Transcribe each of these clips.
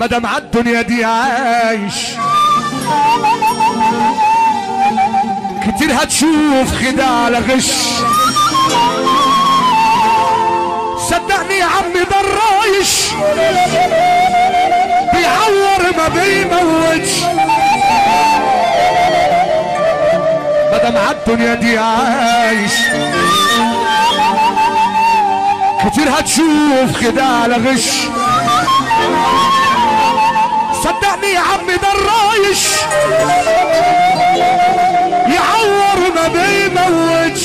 مدام عالدنيا دي عايش كتير هتشوف خداع على غش صدقني يا عم ده الرايش بيعور ما بيموتش مدام عالدنيا دي عايش كتير هتشوف خداع على غش صدقني يا عم ده الرايش يعور ما بيموتش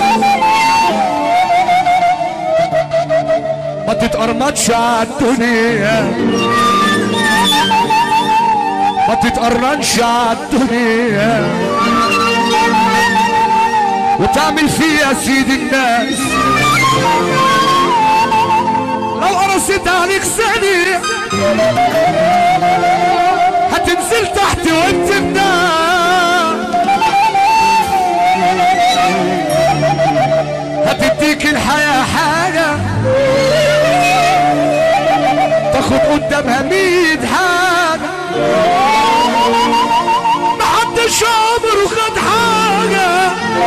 ما تتقرمطش عالدنيا ما تتقرنش عالدنيا وتعمل فيها سيد الناس لو قرصت عليك ثانية هتنزل تحت وانت بنام هتديك الحياة حاجة تاخد قدامها ميت حاجة محدش عمره خد حاجة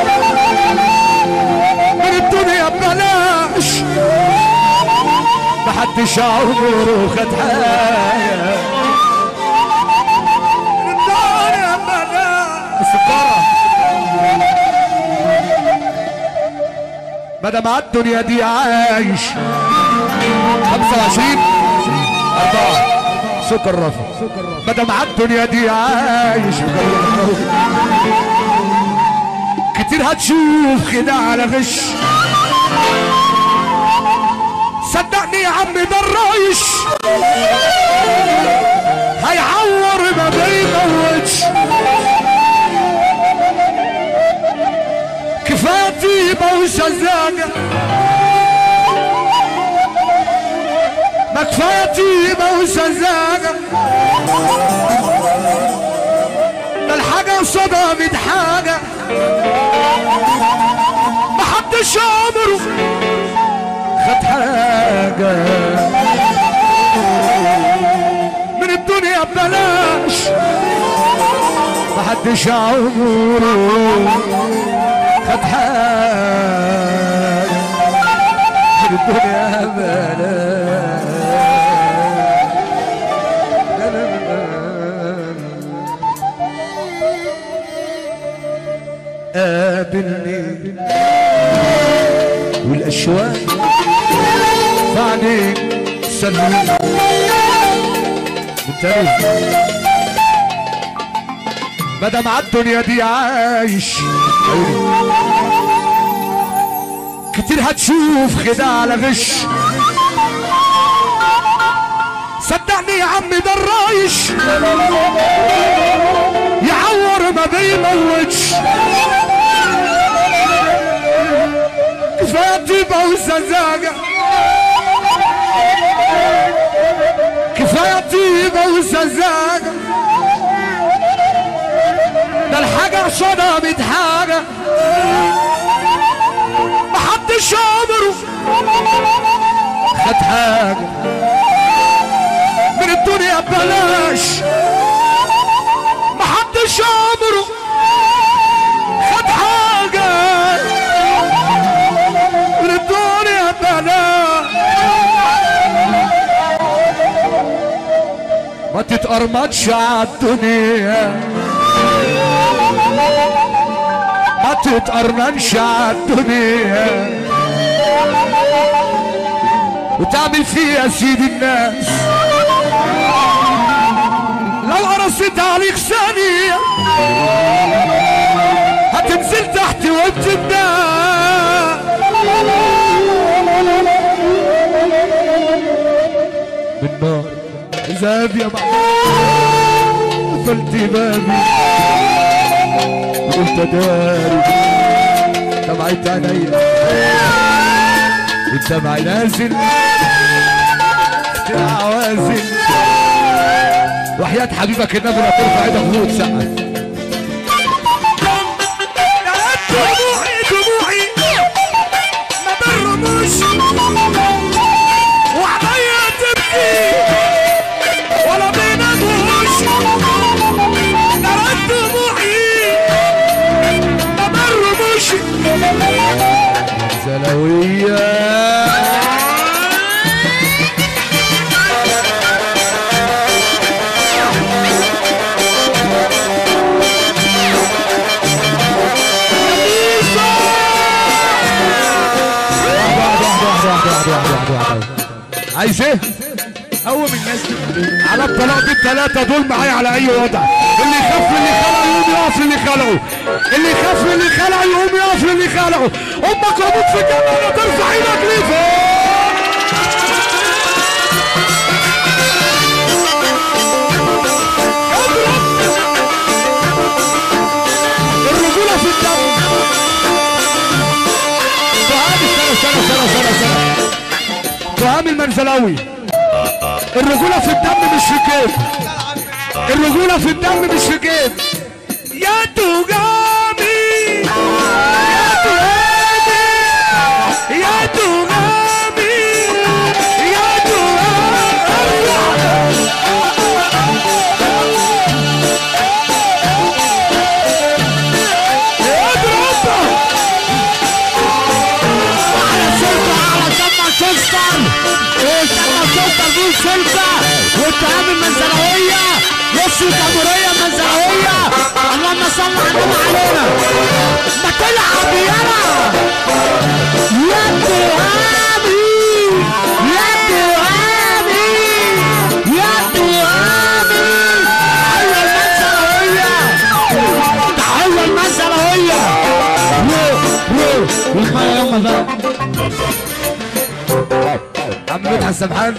من الدنيا ببلاش محدش عمره خد حاجة من الدنيا ببلاش سكرة مدام عالدنيا دي عايش 25 أربعة سكر رفع مدام عالدنيا دي عايش كتير هتشوف خداع على غش صدقني يا عم ده الرايش هيعور ما بيموتش كفايه طيبه وسذاجه ما كفايه طيبه وسذاجه ده الحاجه قصادها ميت حاجه محدش عمره خد حاجه من الدنيا ببلاش محدش عمره خد حاجه من الدنيا ببلاش قابلني والاشواق فعني سلمي انتبه مدام عالدنيا دي عايش كتير هتشوف خداع على غش صدقني يا عم ده الرايش يعور ما بيموتش كفايه طيبه وسذاجه كفايه طيبه وسذاجه ده الحاجه قصادها ميت حاجه محدش عمره خد حاجه من الدنيا ببلاش محدش عمره خد حاجة من الدنيا ببلاش ما تتقرمطش عالدنيا ما تتقرنش عالدنيا وتعمل فيها سيد الناس لو قرصت عليك ثانية هتنزل تحت وانت بنام بالنار ذهب يا معلم قفلت بابي وقلت داري دمعت عينيا الدمع نازل عوازل وحياة حبيبك النبي لا ترفع ايدك فوق وتسقف دموعي دموعي ما برموش وعليا تبكي ولا ماشي زلوية عايز ايه؟ قوم الناس دي على الطلاق دي الثلاثة دول معايا على أي وضع اللي يخاف من اللي خلقه يقوم يقف للي خلقه اللي يخاف من اللي خلقه يقوم يقف للي خلقه أمك وأبوك في الجنة لا ترفع إيدك لفوق الرجولة في الدم فهامي سنة سنة سنة سنة سنة فهامي المنزلاوي الرجولة في الدم مش في جيب الرجولة في الدم مش في جيب يا تجامي يا تجامي يا تجامي يا تجامي على سلطة على سما سلطة سما سلطة دي سلطة والتهام المنزلوية نص الجمهورية المنزلوية اللهم صل على النبي علينا ما تلعب يلا يا تهامي يا تهامي يا تهامي تحية المنزلوية تحية المنزلوية والمية يوم بقى عم مدحت سمحان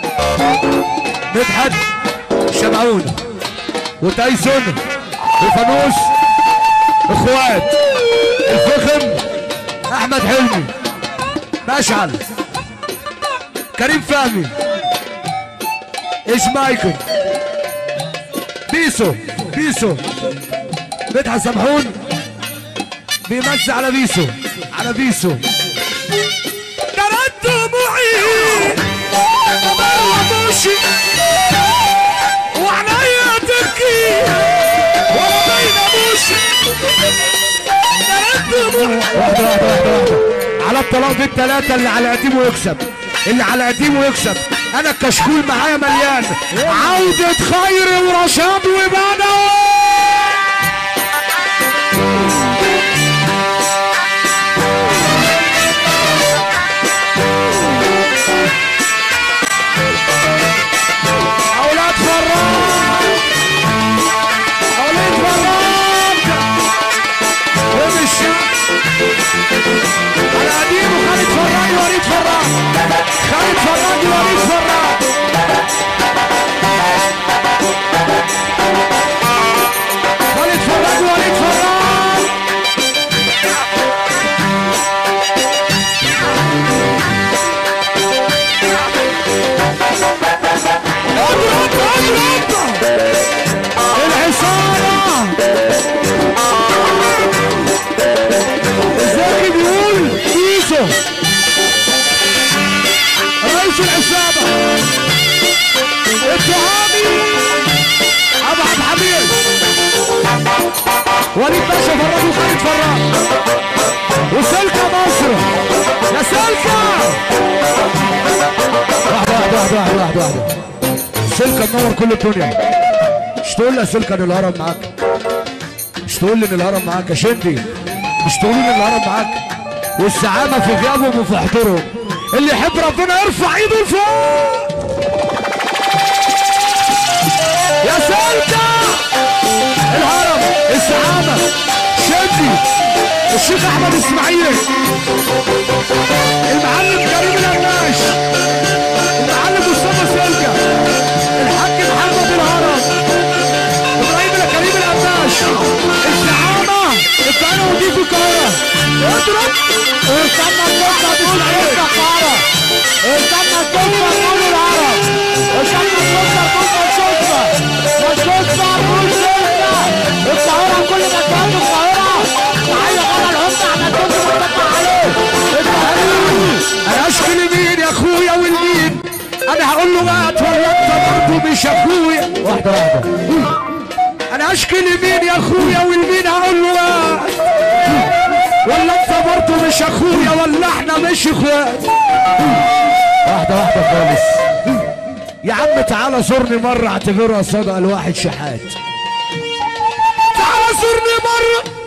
مدحت شمعون وتايسون وفانوس اخوات الفخم احمد حلمي مشعل كريم فهمي ايش مايكل بيسو بيسو مدحت سمحون بيمسي على بيسو على بيسو درت دموعي مرة مشي وعنايا تبكي ولا بين مشي درت دموعي واحدة واحدة واحدة واحدة على الطلاق دي التلاتة اللي على قديمه يكسب اللي على قديمه يكسب انا الكشكول معايا مليان عودة خير ورشاد وبدوي اولاد فراج اولاد فراج ابن الشام على قديم وخالد فراج ووليد فراج خالد فراج ووليد فراج خالد فراج ووليد فراج اضرب اضرب العصابة الزكي بيقول كيسو رئيس العصابة التهامي ابو عبد الحميد وليد باشا فراج وخالد فراج وسلكة مصر يا سلكة واحدة واحدة واحدة واحدة واحدة واحدة سلكة منور كل الدنيا مش تقول لي يا سلكة ان الهرم معاك مش تقول لي ان الهرم معاك يا شندي مش تقول لي ان الهرم معاك والسعادة في غيابهم وفي حضورهم اللي يحب ربنا يرفع ايده لفوق يا سلكة الهرم السعادة شندي الشيخ احمد اسماعيل المعلم كريم القماش المعلم مصطفى سلكة الحاج محمد الهرم ابراهيم الكريم القماش الزعامة القاهرة وديك القاهرة اضرب استنى القصة باسماعيل القاهرة استنى القصة قول الهرم استنى القصة قول الصدفة والصدفة قول سلكة القاهرة كل مكان القاهرة تعالى غدا الهمة على الدنيا واتبع عليه التهريب انا اشكي لمين يا اخويا والمين انا هقول له مات ولا انت برضه مش اخويا واحده واحده انا اشكي لمين يا اخويا والمين هقول له مات ولا انتوا مش اخويا ولا احنا مش اخوات واحدة واحدة خالص يا عم تعالى زورني مرة اعتبرها صدقة لواحد شحات تعالى زورني مرة